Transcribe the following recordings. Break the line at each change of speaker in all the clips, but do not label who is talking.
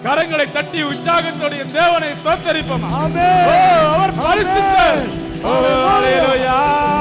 கரங்களை தட்டி உற்சாகத்தோடைய தேவனை தோத்தரிப்போம்
ஆமென்.
அவர் பரிசுத்தர் ஓ, ஹalleluya.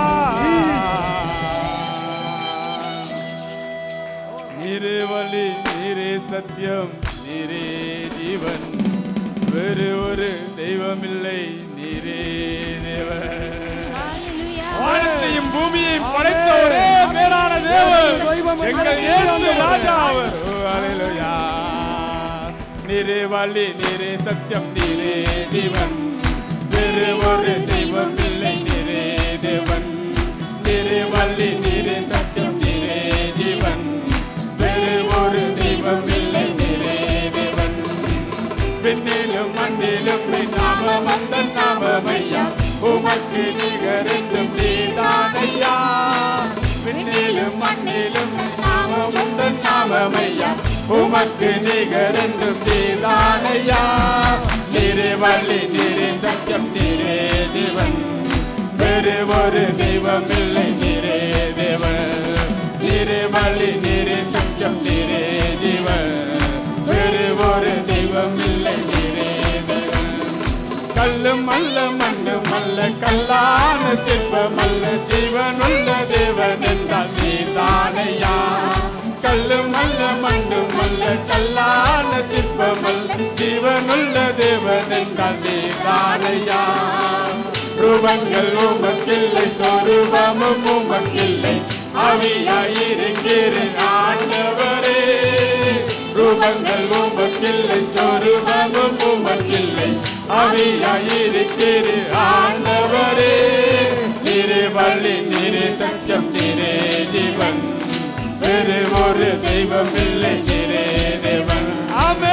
நீரே வழி நீரே சத்தியம் நீரே ஜீவன் வேறு ஒரு தெய்வமில்லை நீரே தேவன் வானத்தையும் பூமியையும் படைத்த ஒரே மேலான தேவன் எங்கள் இயேசு ராஜா அவர் ஓ, ஹalleluya. நீரே வழி நீரே சத்தியம் நீரே ஜீவன் வேறு ஒரு தெய்வம் இல்லை நீரே தேவன் நீரே வழி நீரே சத்தியம் நீரே ஜீவன் வேறு ஒரு தெய்வம் இல்லை நீரே தேவன் விண்ணிலும் மண்ணிலும் நின் நாமம் அந்த நாமமையா உமக்கு நிகரென்றும் நீதானையா விண்ணிலும் மண்ணிலும் நின் நாமம் அந்த நாமமையா உமக்கு நிகரென்றும் நீதானையா நீரே வள்ளி நீரே சத்தியம் நீரே தேவன் வேறு ஒரு தெய்வம் இல்லை நீரே தேவன் நீரே வள்ளி நீரே சத்தியம் நீரே ஜீவன் வேறு ஒரு தெய்வம் இல்லை நீரே தேவன் கல்லும் அல்ல மண்ணும் அல்ல கல்லான சிற்பம் அல்ல ஜீவனுள்ள தேவன் என்றால் நீதானையா கல்லும் அல்ல மண்ணும் அல்ல கல்லான சிற்பம் அல்ல ஜீவனுள்ள தேவன் என்றால் நீதானையா ரூபங்கள் உமக்கில்லை சொரூபமும் உமக்கில்லை அவியாயிருக்கிற ஆண்டவரே ரூபங்கள் உமக்கில்லை சொரூபமும் உமக்கில்லை அவியாயிருக்கிற ஆண்டவரே நீரே வள்ளி நீரே சத்தியம் நீரே ஜீவன் வேறு ஒரு தெய்வம் இல்லை நீரே தேவன் ஆமே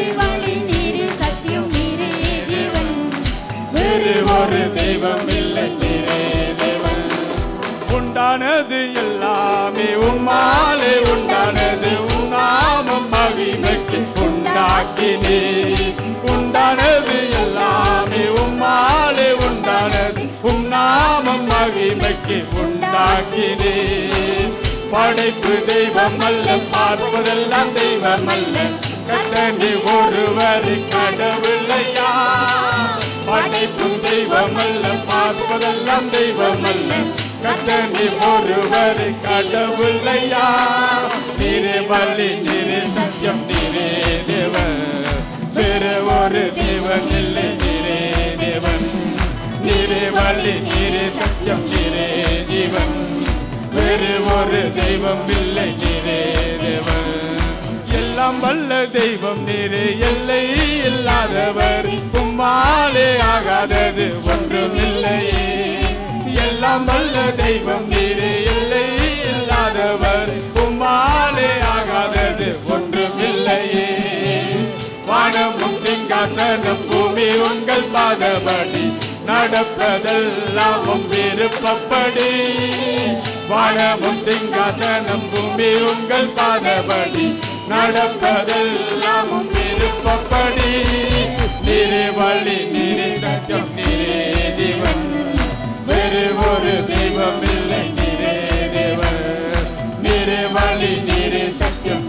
வேறு ஒரு தெய்வம் இல்லை நீரே தேவன் உண்டானது எல்லாமே உம்மாலே உண்டானது உன்னாமம் மகிமைக்கு உண்டாக்கினே உண்டானது எல்லாமே உம்மாலே உண்டானது உன்னாமம் மகிமைக்கு உண்டாக்கினே படைப்பு தெய்வம் அல்ல பார்ப்பதெல்லாம் தெய்வம் அல்ல கத்தனி ஒருவர் கடவுளையா படைப்பும் தெய்வம் அல்ல பார்ப்பதெல்லாம் தெய்வம் அல்ல கத்தனி ஒருவர் கடவுளையா நீரே வள்ளி நீரே சத்தியம் நீரே தேவன் வேறு ஒரு தேவன் இல்லை நீரே தேவன் நீரே வள்ளி நீரே சத்தியம் நீரே ஜீவன் வேறு ஒரு தெய்வம் இல்லை நீரே தேவன் எல்லாம் வல்ல தெய்வம் நீரே எல்லை இல்லாதவர் உம்மாலே ஆகாதது ஒன்றுமில்லையே எல்லாம் வல்ல தெய்வம் நீரே எல்லை இல்லாதவர் உம்மாலே ஆகாதது ஒன்றுமில்லையே வானமும் சிங்காசனம் பூமி உங்கள் பாதபடி நடப்பதெல்லாம் உம் விருப்பப்படி வானமும் சிங்காசனம் பூமி உங்கள் பாதபடி நடப்பதெல்லாம் உம் விருப்பப்படி நீரே வழி நீரே சத்தியம் நீரே ஜீவன் வேறு ஒரு தெய்வம் இல்லை நீரே தேவன் நீரே வழி நீரே சத்தியம்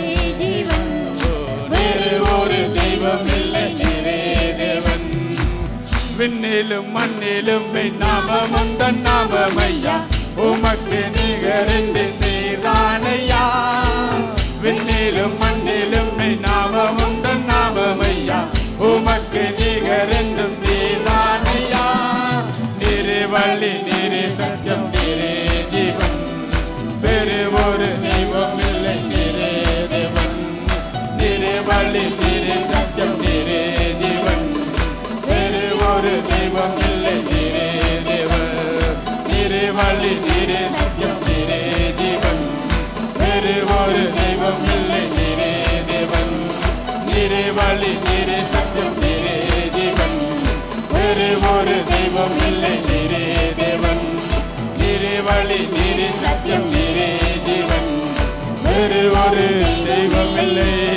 வேறு ஒரு தெய்வம் இல்லை நீரே தேவன் விண்ணிலும் மண்ணிலும் நாமமும் தன் நாமமையா உமக்கு நிகரென்று நீதானையா விண்ணிலும் மண்ணிலும் நாமமும் தன் நாமமையா உமக்கு நிகரென்றும் நீதானையா நீரே வள்ளி நீரே சத்தியம் நீரே ஜீவன் வேறு ஒரு தெய்வம் இல்லை நீரே தேவன் நீரே வள்ளி நீரே சத்தியம் நீரே ஜீவன் வேறு ஒரு தெய்வம் இல்லை நீரே தேவன் நீரே வள்ளி நீரே சத்தியம் நீரே ஜீவன் வேறு ஒரு தெய்வம் இல்லை நீரே தேவன் நீரே வள்ளி நீரே சத்தியம் நீரே ஜீவன் வேறு ஒரு தெய்வம் இல்லை நீரே தேவன் நீரே வழி நீரே சத்தியம் நீரே ஜீவன் வேறு ஒரு தெய்வம் இல்லை